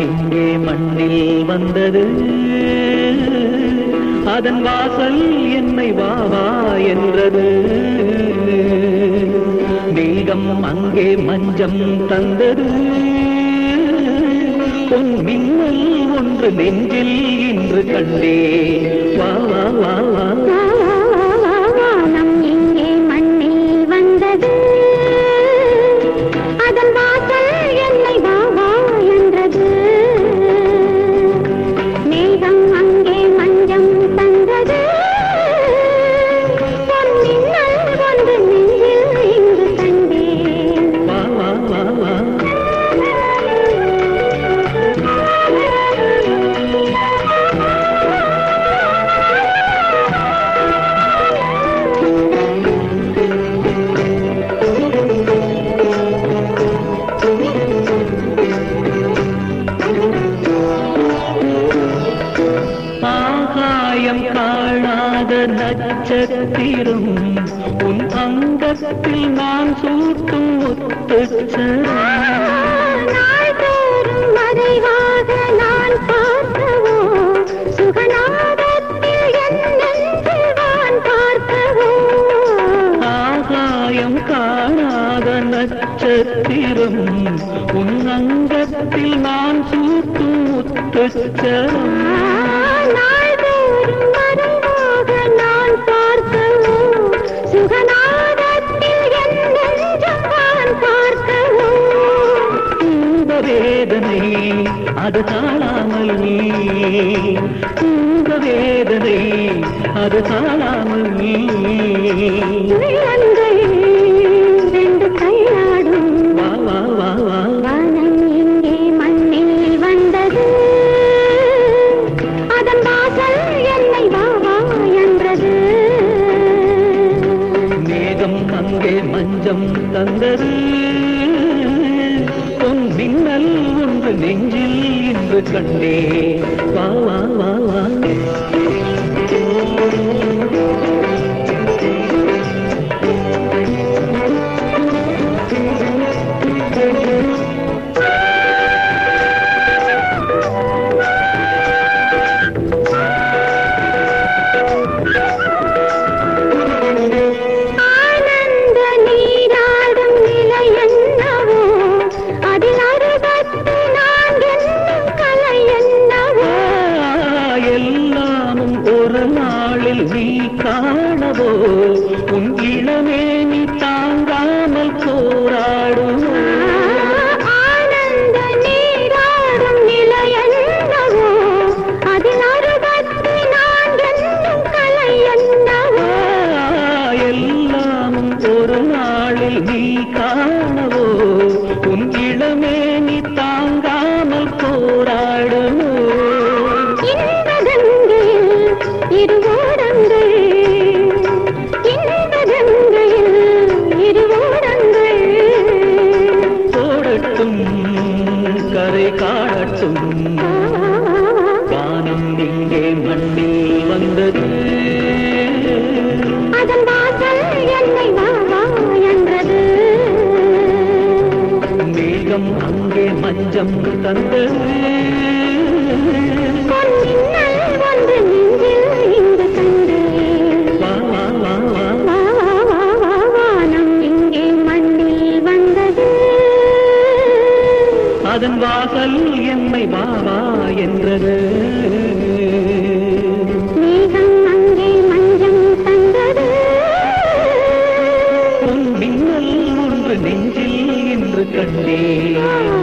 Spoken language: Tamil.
இங்கே மண்ணில் வந்தது அதன் வாசல் என்னை வா வா என்றது மேகம் அங்கே மஞ்சம் தந்தது பொன் மின்னல் ஒன்று நெஞ்சில் இன்று கண்டே வா வா வா வா வானம் இங்கே மண்ணில் வந்தது அதன் வாசல் என்னை வா வா என்றது மேகம் அங்கே மஞ்சம் தந்தது பொன் மின்னல் ஒன்று நெஞ்சில் இங்கு கண்டேன் வா வா வா வா ஆகாயம் காணாத நட்சத்திரம் உன் அங்கத்தில் நான் சூட்டும் முத்துச்சரம் நாள்தோறும் மறைவாக நான் பார்க்கவோ சுகநாதத்தில் என்னென்று நான் பார்க்கவோ ஆகாயம் காணாத நட்சத்திரம் உன் அங்கத்தில் நான் சூட்டும் முத்துச்சரம் நாள்தோறும் மறைவாக நான் பார்க்கவோ சுகநாதத்தில் என்னென்று நான் பார்க்கவோ இந்த வேதனை அது தாழாமல் நீ இந்த வேதனை அது தாழாமல் நீ உள்ளங்கள் ரெண்டு கையாடும் வா வா வா வா வானம் இங்கே மண்ணில் வந்தது அதன் வாசல் என்னை வா வா என்றது மேகம் அங்கே மஞ்சம் தந்தது பொன் மின்னல் ஒன்று நெஞ்சில் இன்று கண்டே வா வா வா வா ஆனந்த நீராடும் நிலை என்னவோ அதில் அறுபத்து நான்கென்னும் கலை என்னவோ ஆ, எல்லாமும் ஒரு நாளில் நீ காணவோ உன் இளமே நீ தாங்காமல் போராடுவோ ஆனந்த நீராடும் நிலை என்னவோ அதில் அறுபத்து நான்கென்னும் கலை என்னவோ எல்லாமும் ஒரு நாளில் நீ காணவோ உன் இளமே நீ தாங்காமல் போராடுவோ இன்பகங்கையில் இருவோடங்கள் இன்பகங்கையில் இருவோடங்கள் போடட்டும் கரை காணட்டும் வானம் இங்கே மண்ணில் வந்தது அதன் வாசல் என்னை வா வா என்றது மேகம் அங்கே மஞ்சம் தந்தது பொன் மின்னல் ஒன்று நெஞ்சில் இங்கு கண்டேன் வா வா வா வா வா வா வா வா வானம் இங்கே மண்ணில் வந்தது அதன் வாசல் எம்மை வா வா என்றது மேகம் அங்கே மஞ்சம் தந்தது பொன் மின்னல் ஒன்று நெஞ்சில் இன்று கண்டே ஆ